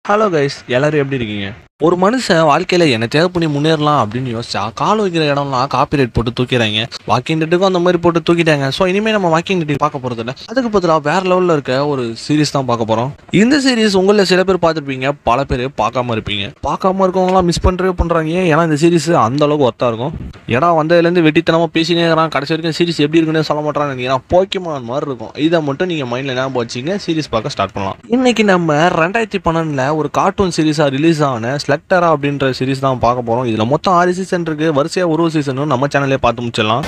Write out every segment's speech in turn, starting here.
Hello guys எல்லாரும் எப்படி இருக்கீங்க ஒரு மனுஷன் வாழ்க்கையில என்ன தேவை பண்ணி முன்னேறலாம் அப்படின்னு யோசிச்சா கால் வைக்கிற இடம்லாம் காப்பிரைட் போட்டு தூக்கிறாங்க வாக்கிங் டெட்டுக்கும் அந்த மாதிரி போட்டு தூக்கிட்டாங்க ஸோ இனிமே நம்ம வாக்கிங் டெட்டி பார்க்க போறது இல்ல அதுக்கு பதிலாக வேற லெவல்ல இருக்க ஒரு சீரிஸ் தான் பார்க்க போறோம் இந்த சீரிஸ் உங்களில் சில பேர் பார்த்துருப்பீங்க பல பேர் பார்க்காம இருப்பீங்க பார்க்காம இருக்கவங்களாம் மிஸ் பண்றவே பண்றாங்க ஏன்னா இந்த சீரிஸ் அந்த அளவுக்கு ஒர்த்தா இருக்கும் ஏன்னா வந்ததுலேருந்து வெட்டித்தனமா பேசினே இருக்கிறான் கடைசி வரைக்கும் சீரிஸ் எப்படி இருக்குன்னு சொல்ல மாட்டான்னு ஏன்னா போக்கிமான் மாதிரி இருக்கும் இதை மட்டும் நீங்க மைண்ட்ல ஞாபகம் வச்சுங்க சீரிஸ் பார்க்க ஸ்டார்ட் பண்ணலாம் இன்னைக்கு நம்ம ரெண்டாயிரத்தி பன்னெண்டுல ஒரு கார்ட்டூன் சீரிஸா ரிலீஸ் ஆன ஸ்லெக்டரா அப்படின்ற சீரிஸ் தான் பார்க்க போறோம் இதுல மொத்தம் ஆறு சீசன் இருக்கு வரிசையா ஒரு ஒரு சீசனும் நம்ம சேனல்லே பார்த்து முடிச்சிடலாம்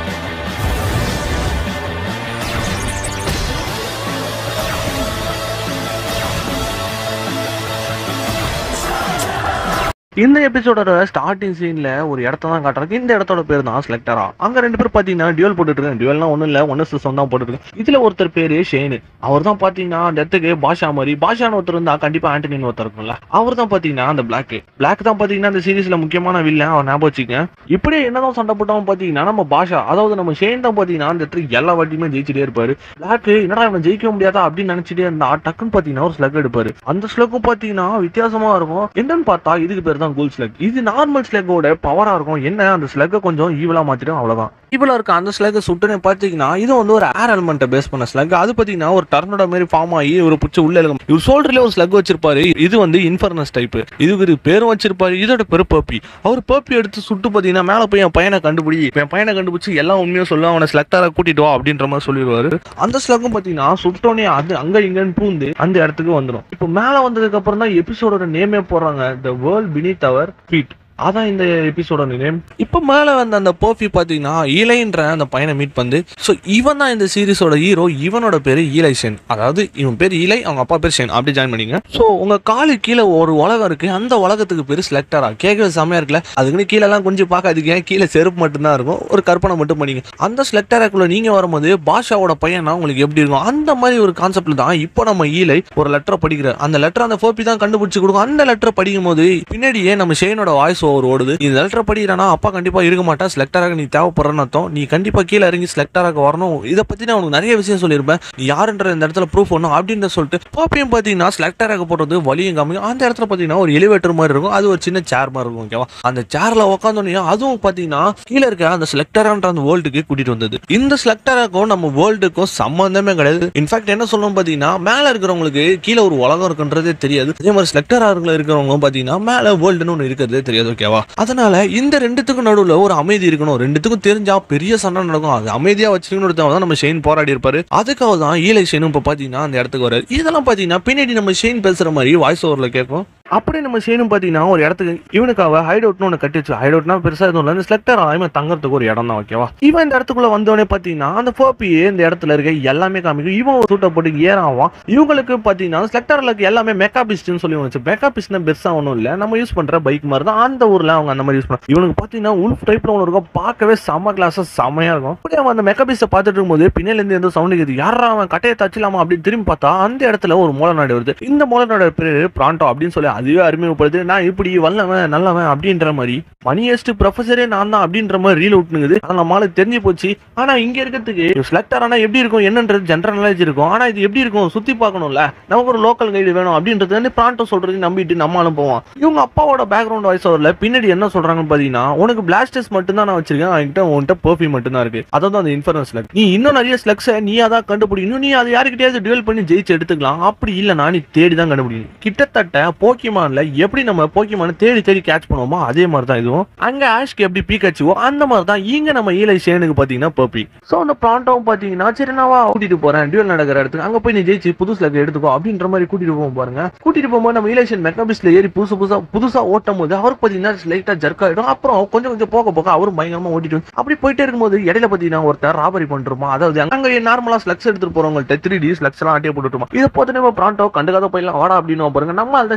இந்த எபிசோடோட ஸ்டார்டிங் சீன்ல ஒரு இடத்த தான் காட்டுறாங்க இந்த இடத்தோட பேர் தான் ஸ்லெக்டரா அங்க ரெண்டு பேர் பாத்தீங்கன்னா டியூல் போட்டுட்டு இருக்காங்க டியூல்னா ஒண்ணும் இல்ல ஒன்னு சிஸ்டம் தான் போட்டுட்டு இருக்காங்க. இதுல ஒருத்தர் பேரு ஷேனு அவர் தான் பாத்தீங்கன்னா அந்த இடத்துக்கு பாஷா மாதிரி பாஷான்னு ஒருத்தர் இருந்தா கண்டிப்பா ஆண்டனின்னு ஒருத்தர் இருக்கும்ல அவர் தான் பாத்தீங்கன்னா அந்த பிளாக் பிளாக் தான் பாத்தீங்கன்னா இந்த சீரிஸ்ல முக்கியமான வில்லன் அவர் ஞாபகம் வச்சுக்கங்க இப்படியே என்னதான் சண்டை போட்டோம் பாத்தீங்கன்னா நம்ம பாஷா அதாவது நம்ம ஷேன் தான் பாத்தீங்கன்னா அந்த இடத்துக்கு எல்லா வாட்டியுமே ஜெயிச்சிட்டே இருப்பாரு பிளாக் என்னடா இவன் ஜெயிக்க முடியாதா அப்படின்னு நினைச்சிட்டே இருந்தா டக்குன்னு பாத்தீங்கன்னா ஒரு ஸ்லக் எடுப்பாரு அந்த ஸ்லக்கும் பாத்தீங்கன்னா வித்தியாசமா இருக்கும் என்னன்னு பார்த்தா இதுக்கு பேர் தான் கோல் ஸ்லக் இது நார்மல் ஸ்லக்கோட பவரா இருக்கும் என்ன அந்த ஸ்லக்கை கொஞ்சம் ஈவலா மாத்திடும் அவ்வளவுதான் ஈவலா இருக்க அந்த ஸ்லக் சுட்டுன்னு பாத்தீங்கன்னா இது வந்து ஒரு ஏர் எலமெண்ட்டை பேஸ் பண்ண ஸ்லக் அது பாத்தீங்கன்னா ஒரு டர்னோட மாதிரி ஃபார்ம் ஆகி ஒரு புடிச்சு உள்ள இருக்கும் இவர் ஷோல்டர்ல ஒரு ஸ்லக் வச்சிருப்பாரு இது வந்து இன்ஃபர்னஸ் டைப் இதுக்கு ஒரு பேரும் வச்சிருப்பாரு இதோட பேரு பப்பி அவர் பப்பி எடுத்து சுட்டு பாத்தீங்கன்னா மேல போய் என் பையனை கண்டுபிடி இப்ப என் பையனை கண்டுபிடிச்சு எல்லாம் உண்மையும் சொல்ல அவனை ஸ்லக்டார கூட்டிட்டு வா அப்படின்ற மாதிரி சொல்லிடுவாரு அந்த ஸ்லக்கும் பாத்தீங்கன்னா சுட்டோனே அது அங்க இங்கன்னு பூந்து அந்த இடத்துக்கு வந்துடும் இப்போ மேல வந்ததுக்கு அப்புறம் தான் எபிசோடோட நேமே போடுறாங்க த வேர்ல்ட் பினித் அவர் ஃபீட் அதான் இந்த எபிசோட நேம் இப்போ மேலே வந்த அந்த பர்ஃபி பார்த்தீங்கன்னா ஈலைன்ற அந்த பையனை மீட் பண்ணு ஸோ இவன் தான் இந்த சீரிஸோட ஹீரோ இவனோட பேர் ஈலை ஷென் அதாவது இவன் பேர் ஈலை அவங்க அப்பா பேர் ஷென் அப்படி ஜாயின் பண்ணிங்க ஸோ உங்க காலு கீழே ஒரு உலகம் இருக்கு அந்த உலகத்துக்கு பேர் ஸ்லெக்டரா கேட்கறது செம்மையா இருக்குல்ல அதுக்குன்னு கீழெல்லாம் கொஞ்சம் பார்க்காதீங்க கீழே செருப்பு மட்டும்தான் இருக்கும் ஒரு கற்பனை மட்டும் பண்ணிங்க அந்த ஸ்லெக்டராக்குள்ள நீங்க வரும்போது பாஷாவோட பையனா உங்களுக்கு எப்படி இருக்கும் அந்த மாதிரி ஒரு கான்செப்ட்ல தான் இப்போ நம்ம ஈலை ஒரு லெட்டரை படிக்கிறார் அந்த லெட்டர் அந்த ஃபோப்பி தான் கண்டுபிடிச்சு கொடுக்கும் அந்த லெட்டரை படிக்கும் போது பின்னாடியே நம்ம ஷெயினோட வாய்ஸ் ஓவர் ஓடுது இந்த லெட்டரை படிக்கிறானா அப்பா கண்டிப்பா இருக்க மாட்டா செலக்டராக நீ தேவைப்படுறன்னு அர்த்தம் நீ கண்டிப்பா கீழே இறங்கி செலக்டராக வரணும் இதை பத்தி நான் உனக்கு நிறைய விஷயம் சொல்லியிருப்பேன் நீ யாருன்ற இந்த இடத்துல ப்ரூஃப் பண்ணணும் அப்படின்னு சொல்லிட்டு பாப்பியும் பாத்தீங்கன்னா செலக்டராக போடுறது வழியும் காமிக்கும் அந்த இடத்துல பாத்தீங்கன்னா ஒரு எலிவேட்டர் மாதிரி இருக்கும் அது ஒரு சின்ன சேர் மாதிரி இருக்கும் ஓகேவா அந்த சேர்ல உட்காந்தோடனே அதுவும் பாத்தீங்கன்னா கீழே இருக்க அந்த செலக்டரான்ற அந்த வேர்ல்டுக்கு கூட்டிட்டு வந்தது இந்த செலக்டராக்கும் நம்ம வேர்ல்டுக்கும் சம்பந்தமே கிடையாது இன்ஃபேக்ட் என்ன சொல்லணும் பாத்தீங்கன்னா மேல இருக்கிறவங்களுக்கு கீழே ஒரு உலகம் இருக்குன்றதே தெரியாது அதே மாதிரி செலக்டராக இருக்கிறவங்களும் பாத்தீங்கன்னா மேல வேர்ல்டுன்னு ஒன்று இருக்கிறதே தெரியாது ஓகேவா அதனால இந்த ரெண்டுத்துக்கும் நடுவுல ஒரு அமைதி இருக்கணும் ரெண்டுத்துக்கும் தெரிஞ்சா பெரிய சண்டை நடக்கும் அது அமைதியா வச்சுக்கணும் தான் நம்ம ஷெயின் போராடி இருப்பாரு அதுக்காக தான் ஈலை ஷெயினும் இப்ப பாத்தீங்கன்னா அந்த இடத்துக்கு வராரு இதெல்லாம் பாத்தீங்கன்னா பின்னாடி நம்ம ஷெயின் பேசுற மாதிரி வாய்ஸ் ஓவர்ல கேட்கும் அப்படியே நம்ம ஷெயினும் பாத்தீங்கன்னா ஒரு இடத்துக்கு இவனுக்காக ஹைட் அவுட்னு ஒன்று கட்டி வச்சு ஹைட் அவுட்னா பெருசா எதுவும் இல்லை செலக்டர் ஆகாம தங்கறதுக்கு ஒரு இடம் தான் ஓகேவா இவன் இந்த இடத்துக்குள்ள வந்தோடனே பாத்தீங்கன்னா அந்த ஃபோப்பியே இந்த இடத்துல இருக்க எல்லாமே காமிக்கும் இவன் ஒரு சூட்டை போட்டு ஏறாவான் இவங்களுக்கு பாத்தீங்கன்னா செலக்டர்லுக்கு எல்லாமே மெக்காபிஸ்ட்னு சொல்லி வச்சு மெக்காபிஸ்ட்னா பெருசா ஒன்றும் இல்லை நம்ம யூஸ் பண்ற பைக் மாதிரி தான் அந்த ஊர்ல அவங்க அந்த மாதிரி யூஸ் பண்ண இவனுக்கு பாத்தீங்கன்னா உல்ஃப் டைப்ல ஒன்று இருக்கும் பார்க்கவே செம்ம கிளாஸா செம்மையா இருக்கும் அப்படியே அவன் அந்த மெக்காபிஸ்ட்டை பார்த்துட்டு இருக்கும்போது பின்னால இருந்து எந்த சவுண்ட் கேக்குது யாரா அவன் கட்டையை தச்சிலாமா அப்படின்னு திரும்பி பார்த்தா அந்த இடத்துல ஒரு மூலநாடு வருது இந்த மூலநாடு பேரு பிராண்டோ அப்படின்னு சொல்லி அதுவே அறிமுகப்படுது நான் இப்படி வல்லவன் நல்லவன் அப்படின்ற மாதிரி மணியஸ்ட் ப்ரொஃபஸரே நான் தான் அப்படின்ற மாதிரி ரீல் விட்டுனுங்குது அதை நம்மளால தெரிஞ்சு போச்சு ஆனா இங்க இருக்கிறதுக்கு செலக்டர் ஆனா எப்படி இருக்கும் என்னன்றது ஜென்ரல் நாலேஜ் இருக்கும் ஆனா இது எப்படி இருக்கும் சுத்தி பார்க்கணும்ல நமக்கு ஒரு லோக்கல் கைடு வேணும் அப்படின்றது வந்து பிராண்டோ சொல்றது நம்பிட்டு நம்மளும் போவோம் இவங்க அப்பாவோட பேக்ரவுண்ட் வாய்ஸ் ஓவர்ல பின்னாடி என்ன சொல்றாங்கன்னு பாத்தீங்கன்னா உனக்கு பிளாஸ்டர்ஸ் மட்டும் தான் நான் வச்சிருக்கேன் என்கிட்ட உன்கிட்ட பர்ஃபியூம் மட்டும் தான் இருக்கு அதான் அந்த இன்ஃபரன்ஸ் ஸ்லக் நீ இன்னும் நிறைய ஸ்லக்ஸை நீ அதான் கண்டுபிடிக்கணும் நீ அதை யாருக்கிட்டயாவது டுவெல் பண்ணி ஜெயிச்சு எடுத்துக்கலாம் அப்படி இல்லைனா நீ தேடி தான் கண்டுபிடிக்கணும் கிட்டத்தட்ட போக்கிமான்ல எப்படி நம்ம போக்கிமான தேடி தேடி கேட்ச் பண்ணுவோமோ அதே மாதிரி தான் இதுவும் அங்க ஆஷ்க்கு எப்படி பீக்காச்சுவோ அந்த மாதிரி தான் இங்க நம்ம ஈலை ஷேனுக்கு பாத்தீங்கன்னா பப்பி சோ அந்த பிராண்டாவும் பாத்தீங்கன்னா சரி நான் வா கூட்டிட்டு போறேன் டியூல் நடக்கிற இடத்துக்கு அங்க போய் நீ ஜெயிச்சு புது ஸ்லக் எடுத்துக்கோ அப்படின்ற மாதிரி கூட்டிட்டு போவோம் பாருங்க கூட்டிட்டு போகும்போது நம்ம ஈலேஷன் மெக்காபிஸ்ல ஏறி புதுசு புதுசா புதுசா ஓட்டும் போது அவருக்கு பாத்தீங்கன்னா லைட்டா ஜர்க் ஆயிடும் அப்புறம் கொஞ்சம் கொஞ்சம் போக போக அவரும் பயங்கரமா ஓட்டிட்டு வந்து- அப்படி போயிட்டே இருக்கும்போது இடையில பாத்தீங்கன்னா ஒருத்தர் ராபரி பண்ணிருமா அதாவது அங்க நார்மலா ஸ்லக்ஸ் எடுத்துட்டு போறவங்கள்ட்ட த்ரீ டி ஸ்லக்ஸ் எல்லாம் ஆட்டிய போட்டுட்டுமா இதை போட்டு நம்ம பிராண்டோ கண்டுக்காத போயிடலாம் வாடா அப்படின்னு பாருங்க நம்ம அந்த ஷெயினோட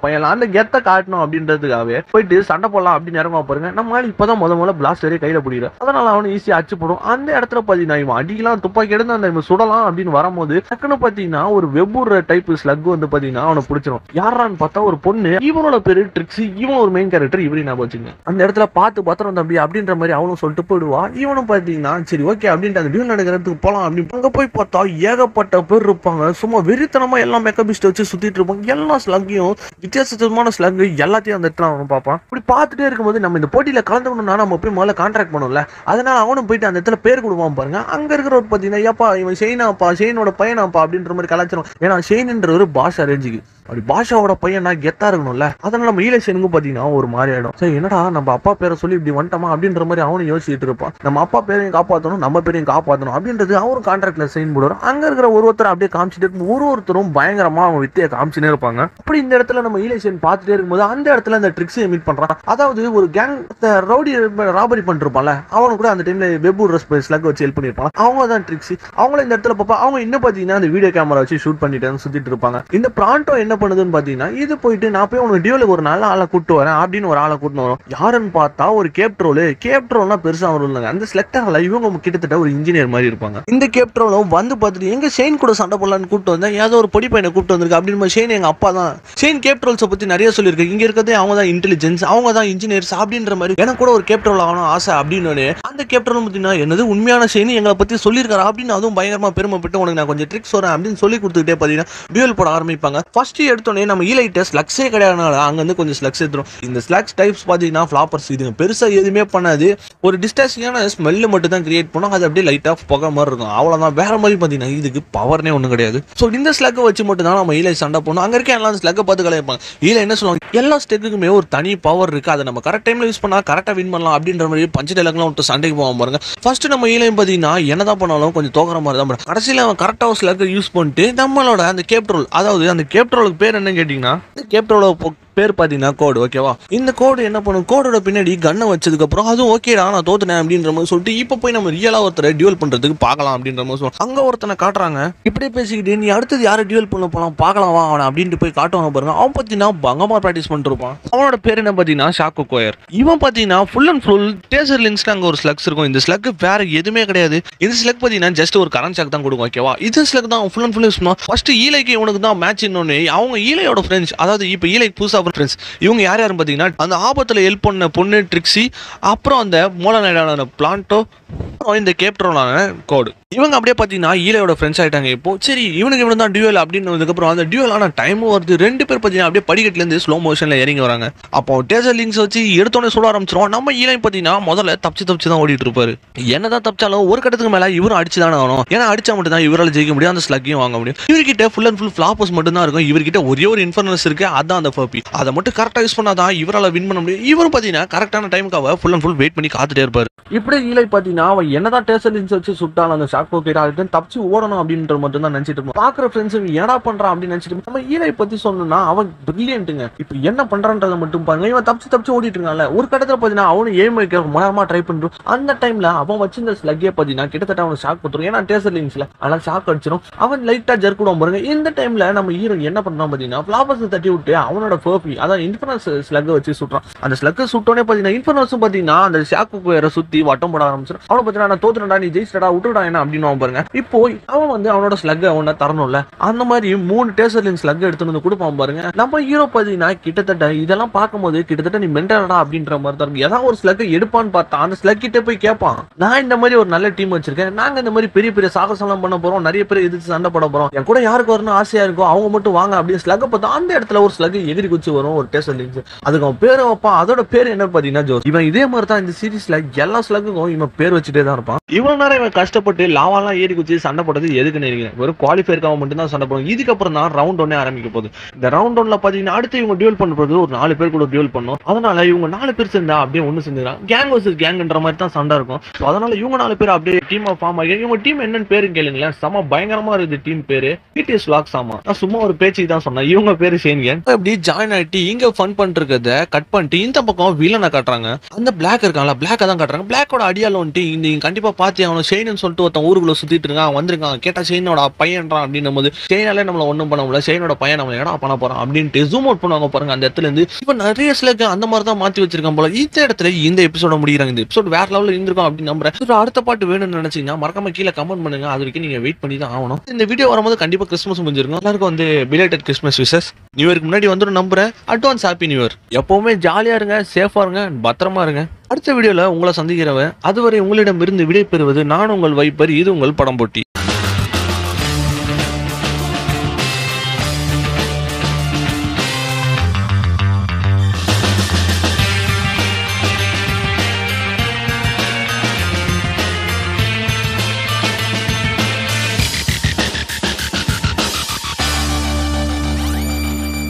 பையன் அந்த கெத்த காட்டணும் அப்படின்றதுக்காகவே போயிட்டு சண்டை போடலாம் அப்படின்னு இறங்க பாருங்க நம்ம ஆள் இப்பதான் முத முதல்ல பிளாஸ்டரே கையில பிடிக்கிற அதனால அவனை ஈஸியா அச்சு போடும் அந்த இடத்துல பாத்தீங்கன்னா இவன் அடிக்கலாம் துப்பாக்கி எடுத்து அந்த இவன் சுடலாம் அப்படின்னு வரும்போது டக்குன்னு பாத்தீங்கன்னா ஒரு வெப்பூர் டைப் ஸ்லக் வந்து பாத்தீங்கன்னா அவனை பிடிச்சிரும் யாரான்னு பார்த்தா ஒரு பொண்ணு இவனோட பேரு ட்ரிக்ஸி இவன் ஒரு மெயின் கேரக்டர் இவரையும் நான் வச்சுங்க அந்த இடத்துல பார்த்து பத்திரம் தம்பி அப்படின்ற மாதிரி அவனும் சொல்லிட்டு போயிடுவா இவனும் பாத்தீங்கன்னா சரி ஓகே அப்படின்ட்டு அந்த டியூல் நடக்கிறதுக்கு போலாம் அப்படின்னு அங்க போய் பார்த்தா ஏகப்பட்ட பேர் இருப்பாங்க சும்மா வெறித்தனமா எல்லாம் மெக்கபிஸ்ட் வச்சு சுத்திட்டு இருப்பாங்க எல்லா ஸ்லக்கையும் வித்தியாசமான ஸ்லக் எல்லாத்தையும் அந்த இடத்துல அவன் பார்ப்பான் இப்படி பார்த்துட்டே இருக்கும்போது நம்ம இந்த போட்டியில கலந்துக்கணும்னா நம்ம போய் முதல்ல கான்ட்ராக்ட் பண்ணும்ல அதனால அவனும் போயிட்டு அந்த இடத்துல பேர் கொடுவான் பாருங்க அங்க இருக்கிறவர் பாத்தீங்கன்னா ஏப்பா இவன் ஷெயினாப்பா ஷெயினோட பையனாப்பா அப்படின்ற மாதிரி கலாச்சாரம் ஏன்னா ஷெயின்ன்ற ஒரு பாஷா ரேஞ்சுக்கு அப்படி பாஷாவோட பையனா கெத்தா இருக்கணும்ல அதனால நம்ம ஈலக்ஷனுக்கும் பாத்தீங்கன்னா ஒரு மாதிரி ஆயிடும் சரி என்னடா நம்ம அப்பா பேரை சொல்லி இப்படி வந்துட்டோமா அப்படின்ற மாதிரி அவனும் யோசிச்சுட்டு இருப்பான் நம்ம அப்பா பேரையும் காப்பாற்றணும் நம்ம பேரையும் காப்பாற்றணும் அப்படின்றது அவரும் கான்ட்ராக்ட்ல சைன் போடுவார் அங்க இருக்கிற ஒரு ஒருத்தர் அப்படியே காமிச்சிட்டு இருக்கும் ஒரு ஒருத்தரும் பயங்கரமா அவன் வித்தியை காமிச்சுனே இருப்பாங்க அப்படி இந்த இடத்துல நம்ம ஈலேஷன் பார்த்துட்டே இருக்கும்போது அந்த இடத்துல அந்த ட்ரிக்ஸை மீட் பண்றான் அதாவது ஒரு கேங் ரவுடி ராபரி பண்ணிருப்பான்ல அவனு கூட அந்த டைம்ல வெபு ஸ்லக் வச்சு ஹெல்ப் பண்ணிருப்பாங்க அவங்க தான் ட்ரிக்ஸ் அவங்கள இந்த இடத்துல பார்ப்பா அவங்க இன்னும் பாத்தீங்கன்னா அந்த வீடியோ கேமரா வச்சு ஷூட் பண்ணிட்டு சுத்திட்டு இருப்பாங்க இந்த பிராண்டோ என்ன பண்ணுதுன்னு பாத்தீங்கன்னா இது போயிட்டு நான் போய் உனக்கு டியூலுக்கு ஒரு நல்ல ஆளை கூட்டு வரேன் அப்படின்னு ஒரு ஆளை கூட்டு வரும் யாருன்னு பார்த்தா ஒரு கேப் ட்ரோலு கேப் ட்ரோல்னா பெருசா வரும் அந்த செலக்டர்ல இவங்க கிட்டத்தட்ட ஒரு இன்ஜினியர் மாதிரி இருப்பாங்க இந்த கேப் ட்ரோலும் வந்து பார்த்துட்டு எங்க ஷெயின் கூட சண்டை போடலான்னு கூப்பிட்டு வந்தேன் ஏதோ ஒரு பொடி பையனை கூப்பிட்டு வந்திருக்கு அப்படின்னு ஷெயின் எங்க அப்பா தான் ஷெயின் கேப் ட்ரோல்ஸை பத்தி நிறைய சொல்லியிருக்கு இங்க இருக்கிறதே அவங்க தான் இன்டெலிஜென்ஸ் அவங்க தான் இன்ஜினியர்ஸ் அப்படின்ற மாதிரி எனக்கு கூட ஒரு கேப் ட்ரோல் ஆகணும் ஆசை அப்படின்னு அந்த கேப் ட்ரோல் பார்த்தீங்கன்னா என்னது உண்மையான ஷெயின் எங்களை பத்தி சொல்லியிருக்காரு அப்படின்னு அதுவும் பயங்கரமா பெருமைப்பட்டு உனக்கு நான் கொஞ்சம் ட்ரிக்ஸ் வரேன் அப்படின்னு சொல்லி கொடுத்துக்கிட்டே பார்த்தீங்கன்னா டியூல் போட ஆரம்பிப்பாங்க ஃபர்ஸ்ட் எடுத்தோடனே நம்ம ஈலைட்ட ஸ்லக்ஸே கிடையாதுனால அங்க இருந்து கொஞ்சம் ஸ்லக்ஸ் எடுத்துரும் இந்த ஸ்லக்ஸ் டைப்ஸ் பார்த்தீங்கன்னா ஃபிளாப்பர்ஸ் இதுங்க பெருசா எதுவுமே பண்ணாது ஒரு டிஸ்டாசிங்கான ஸ்மெல்லு மட்டும் தான் கிரியேட் பண்ணும் அது அப்படியே லைட் ஆஃப் புகை மாதிரி இருக்கும் அவ்வளவுதான் வேற மாதிரி பார்த்தீங்கன்னா இதுக்கு பவர்னே ஒன்றும் கிடையாது ஸோ இந்த ஸ்லக்கை வச்சு மட்டும் தான் நம்ம ஈலை சண்டை போடணும் அங்க இருக்க எல்லாம் ஸ்லக்கை பார்த்து கலைப்பாங்க ஈலை என்ன சொல்லுவாங்க எல்லா ஸ்டெக்குக்குமே ஒரு தனி பவர் இருக்கு அதை நம்ம கரெக்ட் டைம்ல யூஸ் பண்ணா கரெக்டாக வின் பண்ணலாம் அப்படின்ற மாதிரி பஞ்சு டைலாக்லாம் விட்டு சண்டைக்கு போவாம பாருங்க ஃபர்ஸ்ட் நம்ம ஈலையும் பார்த்தீங்கன்னா என்னதான் பண்ணாலும் கொஞ்சம் தோக்கிற மாதிரி தான் பண்ணும் கடைசியில் அவன் கரெக்டாக ஒரு ஸ்லக்கை யூஸ் பண்ணிட்டு நம்மளோட அந்த கேப்ட்ரோல் அதாவது அந்த கேப்ட்ரோலுக்கு பேர் என்னன்னு கேட்டிங்கன்னா இந்த கேப்ட்ரோல பேர் பார்த்தீங்கன்னா கோடு ஓகேவா இந்த கோடு என்ன பண்ணும் கோடோட பின்னாடி கண்ணை வச்சதுக்கு அப்புறம் அதுவும் ஓகேடா நான் தோத்துனேன் அப்படின்ற மாதிரி சொல்லிட்டு இப்போ போய் நம்ம ரியலா ஒருத்தரை டியூல் பண்றதுக்கு பார்க்கலாம் அப்படின்ற மாதிரி சொல்லுவோம் அங்க ஒருத்தனை காட்டுறாங்க இப்படியே பேசிக்கிட்டு நீ அடுத்தது யாரை டியூல் பண்ண போலாம் பார்க்கலாம் வா அவனை அப்படின்ட்டு போய் காட்டுவாங்க பாருங்க அவன் பார்த்தீங்கன்னா பங்கமா ப்ராக்டிஸ் பண்ணிருப்பான் அவனோட பேர் என்ன பார்த்தீங்கன்னா ஷாக்கு கோயர் இவன் பார்த்தீங்கன்னா ஃபுல் அண்ட் ஃபுல் டேசர் லிங்க்ஸ்ல அங்க ஒரு ஸ்லக்ஸ் இருக்கும் இந்த ஸ்லக் வேற எதுவுமே கிடையாது இந்த ஸ்லக் பார்த்தீங்கன்னா ஜஸ்ட் ஒரு கரண்ட் ஷாக் தான் கொடுக்கும் ஓகேவா இது ஸ்லக் தான் ஃபுல் அண்ட் ஃபுல் யூஸ் பண்ணுவான் ஃபர்ஸ்ட் ஈலைக்கு இவனுக்கு தான் மேட்ச் இன்னொன்னு அவங்க ஈலையோட ஃப்ரெண்ட்ஸ் அதாவது இப்போ ஈலைக்கு புதுசா ஃப்ரெண்ட்ஸ் இவங்க யார் யாருன்னு பார்த்தீங்கன்னா அந்த ஆபத்தில் ஹெல்ப் பண்ண பொண்ணு ட்ரிக்ஸி அப்புறம் அந்த மூலநாடான பிளான்டோ அப்புறம் இந்த கேப்ட்ரோனான கோடு இவங்க அப்படியே பார்த்தீங்கன்னா ஈலையோட ஃப்ரெண்ட்ஸ் ஆயிட்டாங்க இப்போ சரி இவனுக்கு இவனு தான் டியூவல் அப்படின்னு வந்ததுக்கப்புறம் அந்த டியூவல் ஆன டைமும் வருது ரெண்டு பேர் பார்த்தீங்கன்னா அப்படியே படிக்கட்டுலேருந்து ஸ்லோ மோஷனில் இறங்கி வராங்க அப்போ டேசர் லிங்க்ஸ் வச்சு எடுத்தோடனே சுட ஆரம்பிச்சிரும் நம்ம ஈலை பார்த்தீங்கன்னா முதல்ல தப்பிச்சு தப்பிச்சு தான் ஓடிட்டு இருப்பாரு என்னதான் தப்பிச்சாலும் ஒரு கட்டத்துக்கு மேலே இவரும் அடிச்சு தானே ஆகணும் ஏன்னா அடிச்சா மட்டும் தான் இவரால் ஜெயிக்க முடியும் அந்த ஸ்லக்கையும் வாங்க முடியும் இவர்கிட்ட ஃபுல் அண்ட் ஃபுல் ஃபிளாப்பர்ஸ் மட்டும் தான் இருக்கும் இவர்கிட்ட ஒரே ஒரு இன்ஃபர்னஸ் இருக்கு அதான் அந்த ஃபர்பி அதை மட்டும் கரெக்டாக யூஸ் பண்ணாதான் இவரால் வின் பண்ண முடியும் இவரும் பார்த்தீங்கன்னா கரெக்டான டைமுக்காக ஃபுல் அண்ட் ஃபுல் வெயிட் பண்ணி காத்துட்டே இருப்பாரு இப்படி ஈலை பார்த்தீங்கன்னா அவன் என்னதான் டேசர் லிங்க்ஸ் வச்சு சுட்டாலும் அந்த ஷாக் போக்கெட் அதுக்கு தப்பிச்சு ஓடணும் அப்படின்ற மட்டும் தான் நினைச்சிட்டு இருப்பான் பாக்குற ஃப்ரெண்ட்ஸ் என்னடா பண்றான் அப்படின்னு நினைச்சிட்டு இருப்பான். நம்ம ஈலை பத்தி சொல்லணும்னா அவன் பிரில்லியன்ட்டுங்க இப்போ என்ன பண்றான்றதை மட்டும் பாருங்க இவன் தப்பிச்சு தப்பிச்சு ஓடிட்டு இருக்கான்ல ஒரு கட்டத்துல பார்த்தீங்கன்னா அவனு ஏம் வைக்க மனமா ட்ரை பண்றான் அந்த டைம்ல அவன் வச்சிருந்த ஸ்லக்கே பார்த்தீங்கன்னா கிட்டத்தட்ட அவன் ஷாக் கொடுத்துரும் ஏன்னா டேசர் லிங்க்ஸ்ல அதனால ஷாக் அடிச்சிடும் அவன் லைட்டா ஜர்க்குடும் பாருங்க இந்த டைம்ல நம்ம ஹீரோ என்ன பண்றான் பார்த்தீங்கன்னா ஃபிளாபர்ஸ் தட்டி விட்டு அவனோட ஃபர்பி அதான் இன்ஃபர்னஸ் ஸ்லக் வச்சு சுட்டுறான் அந்த ஸ்லக் சுட்டோனே பார்த்தீங்கன்னா இன்ஃபர்னஸும் பார்த்தீங்கன்னா அந்த ஷாக்கு வேற சுத்தி வட்டம் போட ஆரம்பிச்சிடும் அவனை பார்த்தீங்கன்னா நான் தோத்துறேன்டா நீ ஜெயிச்சிட்டா விட்டுடா என்ன அப்படின்னு அவன் பாருங்க இப்போ அவன் வந்து அவனோட ஸ்லக் அவனை தரணும்ல அந்த மாதிரி மூணு டேசர் லிங்க் ஸ்லக் எடுத்துட்டு வந்து கொடுப்பான் பாருங்க நம்ம ஹீரோ பார்த்தீங்கன்னா கிட்டத்தட்ட இதெல்லாம் பார்க்கும்போது கிட்டத்தட்ட நீ மென்டலடா அப்படின்ற மாதிரி தான் இருக்கு ஏதாவது ஒரு ஸ்லக் எடுப்பான்னு பார்த்தா அந்த ஸ்லக் கிட்ட போய் கேட்பான் நான் இந்த மாதிரி ஒரு நல்ல டீம் வச்சிருக்கேன் நாங்க இந்த மாதிரி பெரிய பெரிய சாகசம்லாம் பண்ண போறோம் நிறைய பேர் எதிர்த்து சண்டை போட போறோம் என் கூட யாருக்கு வரணும் ஆசையா இருக்கும் அவங்க மட்டும் வாங்க அப்படின்னு ஸ்லக் பார்த்தா அந்த இடத்துல ஒரு ஸ்லக் எகிரி குச்சி வரும் ஒரு டேஸ்ட் லிங்க்ஸ் அதுக்கு அவன் பேரை வைப்பான் அதோட பேர் என்ன பாத்தீங்கன்னா ஜோஸ் இவன் இதே மாதிரி தான் இந்த சீரிஸ்ல எல்லா ஸ்லக்குக்கும் இவன் பேர் வச்சுட்டே தான் இருப்பான் இவ்வளவு நேரம் இவன் கஷ்டப்பட்டு லாவாலாம் ஏறி குச்சி சண்டை போட்டது எதுக்கு நினைக்கிறேன் வெறும் குவாலிஃபயருக்காக மட்டும் தான் சண்டை போடும் இதுக்கப்புறம் தான் ரவுண்ட் ஒன்னே ஆரம்பிக்க போகுது இந்த ரவுண்ட் ஒன்ல பாத்தீங்கன்னா அடுத்து இவங்க டியூல் பண்ண போது ஒரு நாலு பேர் கூட டியூல் பண்ணும் அதனால இவங்க நாலு பேர் சேர்ந்தா அப்படியே ஒண்ணு சேர்ந்துறாங்க கேங் வர்சஸ் கேங்ன்ற மாதிரி தான் சண்டை இருக்கும் So அதனால இவங்க நாலு பேர் அப்படியே டீம் ஃபார்ம் ஆகி இவங்க டீம் என்னன்னு பேரு கேளுங்களேன் செம பயங்கரமா இருக்குது டீம் பேரு பிடிஎஸ் லாக்ஸ் ஆமா நான் சும்மா ஒரு பேச்சுக்கு தான் சொன்னேன் இவங்க பேரு சேன்க அப்படி ஜாயின் ஆயிட்டு இங்க ஃபன் பண்ணிருக்கிறத கட் பண்ணிட்டு இந்த பக்கம் வில்லனை காட்டுறாங்க அந்த பிளாக் இருக்காங்களா பிளாக் தான் காட்டுறாங்க பிளாக்கோட அடியால் வந்துட்டு நீங்க கண்டிப்பா பாத்து அவனை ஷெயின்னு சொல்லிட்டு ஒருத்தன் ஊருக்குள்ள சுத்திட்டு இருக்கான் அவன் வந்திருக்கான் கேட்டா ஷெயினோட பையன்றான் அப்படின்னும் போது ஷெயினாலே நம்மள ஒண்ணும் பண்ண முடியல ஷெயினோட பையன் நம்ம என்னடா பண்ண போறான் அப்படின்ட்டு ஜூம் அவுட் பண்ணுவாங்க பாருங்க அந்த இடத்துல இருந்து இப்ப நிறைய சிலருக்கு அந்த மாதிரி தான் மாத்தி வச்சிருக்கான் போல இந்த இடத்துல இந்த எபிசோட முடிகிறாங்க இந்த எபிசோட் வேற லெவலில் இருந்திருக்கும் அப்படின்னு நம்புறேன் இதோட அடுத்த பாட்டு வேணும்னு நினைச்சீங்கன்னா மறக்காம கீழே கமெண்ட் பண்ணுங்க அது வரைக்கும் நீங்க வெயிட் பண்ணி தான் ஆகணும் இந்த வீடியோ வரும்போது கண்டிப்பா கிறிஸ்மஸ் முடிஞ்சிருக்கும் எல்லாருக்கும் வந்து பிலேட்டட் கிறிஸ்மஸ் விஷஸ் நியூ இயர்க்கு முன்னாடி வந்துடும் நம்புறேன் அட்வான்ஸ் ஹாப்பி நியூ இயர் எப்பவுமே ஜாலியா இருங்க சேஃபா இருங்க பத்திரமா இருங்க அடுத்த வீடியோல உங்களை சந்திக்கிறவன் அதுவரை உங்களிடம் இருந்து விடை பெறுவது நான் உங்கள் வைப்பர் இது உங்கள் படம் போட்டி